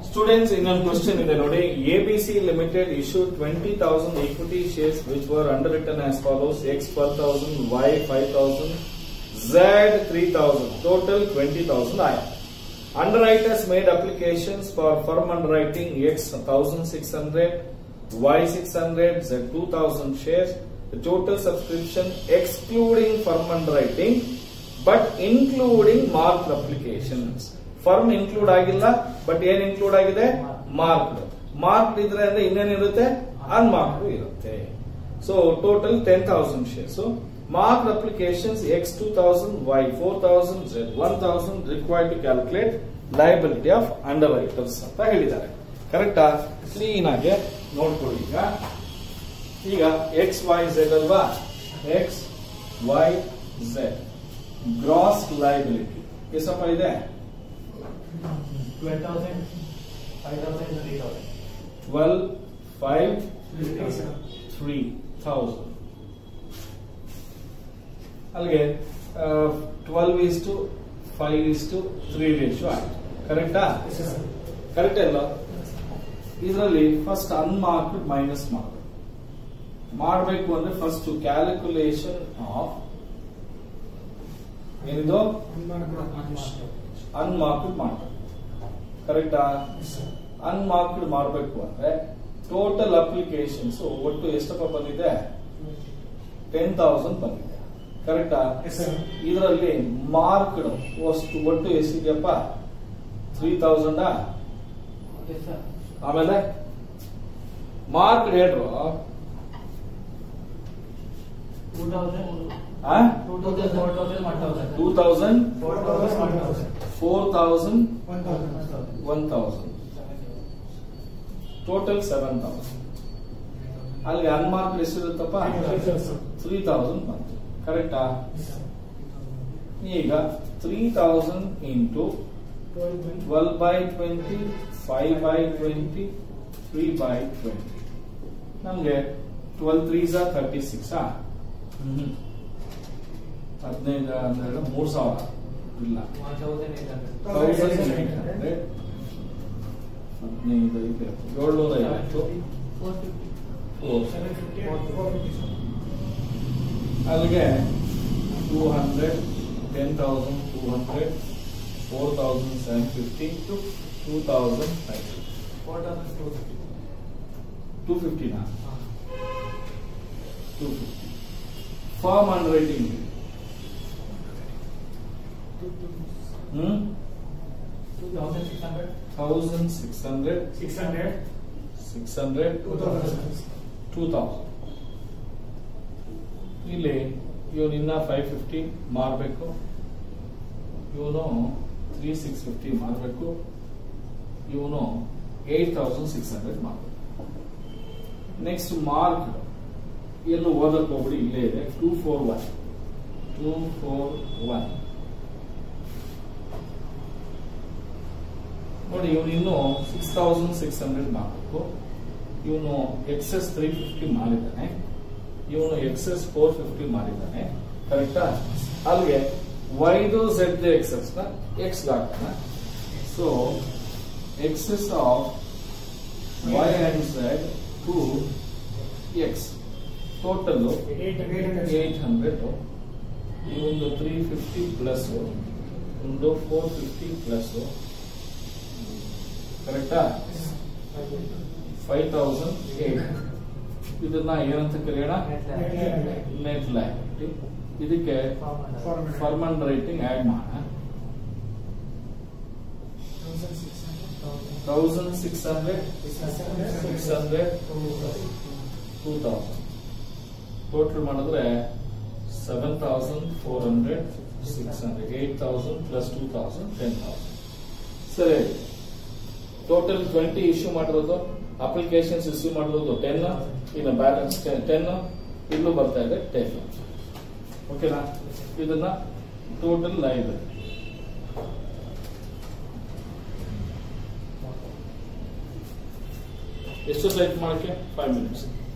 Students ಇನ್ನೊಂದು question ಇದೆ ನೋಡಿ ABC limited issue twenty thousand equity shares which were underwritten as follows X twelve thousand Y five thousand Z three thousand total twenty thousand ಆಯ್ತು Underwriters made applications for firm underwriting X 1600, Y 600, Z 2000 shares. The total subscription excluding firm underwriting but including marked applications. Firm include ಆಗಿಲ್ಲ but ಏನ್ include ಆಗಿದೆ marked marked ಇದ್ರೆ ಅಂದ್ರೆ ಇನ್ನೇನಿರುತ್ತೆ unmarked ಇರುತ್ತೆ so total ten thousand shares marked applications X two thousand Y four thousand Z one thousand required to calculate liability of underwriters ಅಂತ ಹೇಳಿದ್ದಾರೆ ಕರೆಕ್ಟಾ ಕ್ಲೀನ್ ಆಗಿ ನೋಡ್ಕೊಳ್ಳಿ ಈಗ ಈಗ ಎಕ್ಸ್ ವೈ ಝೆಡ್ ಅಲ್ವಾ X Y Z gross liability ಎಷ್ಟಪ್ಪ ಇದೆ twelve thousand five thousand three thousand twelve five three thousand ಅಲ್ಲಿಗೆ twelve is to five is to three ratio ಆಯ್ತು ಕರೆಕ್ಟಾ ಕರೆಕ್ಟ್ ಅಲ್ಲ ಇದರಲ್ಲಿ ಫಸ್ಟ್ ಅನ್ಮಾರ್ಕ್ಡ್ ಮೈನಸ್ ಮಾರ್ಕ್ ಮಾಡಬೇಕು ಅಂದ್ರೆ ಫಸ್ಟ್ ಕ್ಯಾಲ್ಕುಲೇಷನ್ ಆಫ್ ಏನಿದು ಅನ್ಮಾರ್ಕ್ಡ್ ಮಾಡಬೇಕು ಕರೆಕ್ಟಾ ಅನ್ಮಾರ್ಕ್ಡ್ ಮಾಡಬೇಕು ಅಂದ್ರೆ ಟೋಟಲ್ ಅಪ್ಲಿಕೇಶನ್ಸ್ ಒಟ್ಟು ಎಷ್ಟಪ್ಪ ಬಂದಿದೆ ಟೆನ್ ತೌಸಂಡ್ ಬಂದಿದೆ ಕರೆಕ್ಟಾ ಇದರಲ್ಲಿ ಮಾರ್ಕ್ಡ್ ಅಷ್ಟು ಒಟ್ಟು ಎಷ್ಟಿದೆಯಪ್ಪ ತ್ರೀ ತೌಸಂಡ್ ಆಮೇಲೆ ಮಾರ್ಕ್ಡ್ ಹೇಳ್ರು ಟೂ ತೌಸಂಡ್ ಆ? Two thousand four thousand one thousand two thousand four thousand one thousand four thousand one thousand one thousand total seven thousand ಅಲ್ಲಿಗೆ ಅನ್ಮಾರ್ಕ್ಡ್ ಎಷ್ಟಿರುತ್ತಪ್ಪ ತ್ರೀ ತೌಸಂಡ್ ಬಂತು ಕರೆಕ್ಟಾ ಈಗ three thousand into twelve by twenty five by twenty three by twenty ನಮ್ಗೆ twelve three ಝಾ thirty six ಹದಿನೈದು ಹನ್ನೆರಡು ಮೂರ್ ಸಾವಿರ ಇಲ್ಲ one thousand eight hundred thousand eight hundred ಹದಿನೈದು ಐದು ಏಳ್ನೂರ ಐವತ್ತು ಫೋರ್ ಫಿಫ್ಟಿ ಫೋರ್ ಅಲ್ಲಿಗೆ two hundred ten thousand two hundred four thousand seven fifty two thousand five fifty four thousand two fifty two ಫಿಫ್ಟಿನಾ two fifty firm and writing hmm two thousand six hundred thousand six hundred six hundred six hundred two thousand two thousand ಇಲ್ಲಿ ಇವನು ಇನ್ನ five fifty ಮಾರಬೇಕು ಇವನು three six fifty ಮಾರಬೇಕು ಇವನು eight thousand six hundred ಮಾಡಬೇಕು next mark ಎಲ್ಲೂ ಓದಕ್ ಹೋಗ್ಬಿಡಿ ಇಲ್ಲೇ ಇದೆ two four one two four one ನೋಡಿ ಇವನು ಇನ್ನು ಸಿಕ್ಸ್ ತೌಸಂಡ್ ಸಿಕ್ಸ್ ಹಂಡ್ರೆಡ್ ಮಾಡಬೇಕು ಇವನು ಎಕ್ಸೆಸ್ ತ್ರೀ ಫಿಫ್ಟಿ ಮಾಡಿದ್ದಾನೆ ಇವನು ಎಕ್ಸೆಸ್ ಫೋರ್ ಫಿಫ್ಟಿ ಮಾಡಿದ್ದಾನೆ ಕರೆಕ್ಟಾ ಅಲ್ಲಿಗೆ ವೈದು ಝೆಡ್ ಎಕ್ಸೆಸ್ ನ ಎಕ್ಸ್ ಹಾಕೋಣ so excess of Y and Z to X total eight hundred ಇವೊಂದು ತ್ರೀ ಫಿಫ್ಟಿ ಪ್ಲಸ್ ಒಂದು ಫೋರ್ ಫಿಫ್ಟಿ ಪ್ಲಸ್ ಕರೆಕ್ಟಾ ಫೈವ್ ತೌಸಂಡ್ ಏಟ್ ಇದನ್ನ ಏನಂತ ಕರೆಯೋಣ ನೆಟ್ ಲೈಬಿಲಿಟಿ ಇದಕ್ಕೆ ಫರ್ಮನ್ ರೈಟಿಂಗ್ ಆಡ್ ಮಾಡೋಣ thousand six hundred six hundred two thousand total ಮಾಡಿದ್ರೆ seven thousand four hundred six hundred eight thousand plus two thousand ten thousand ಸರಿ total twenty issue ಮಾಡಿರೋದು applications issue ಮಾಡಿರೋದು ten ಇನ್ನು balance ten ಇಲ್ಲೂ ಬರ್ತಾ ಇದೆ ten ಓಕೆನಾ ಇದನ್ನ ಟೋಟಲ್ ಲೈಬ್ರರಿ ಎಷ್ಟು ಸೈಟ್ ಮಾಡಕ್ಕೆ ಫೈವ್ ಮಿನಿಟ್ಸ್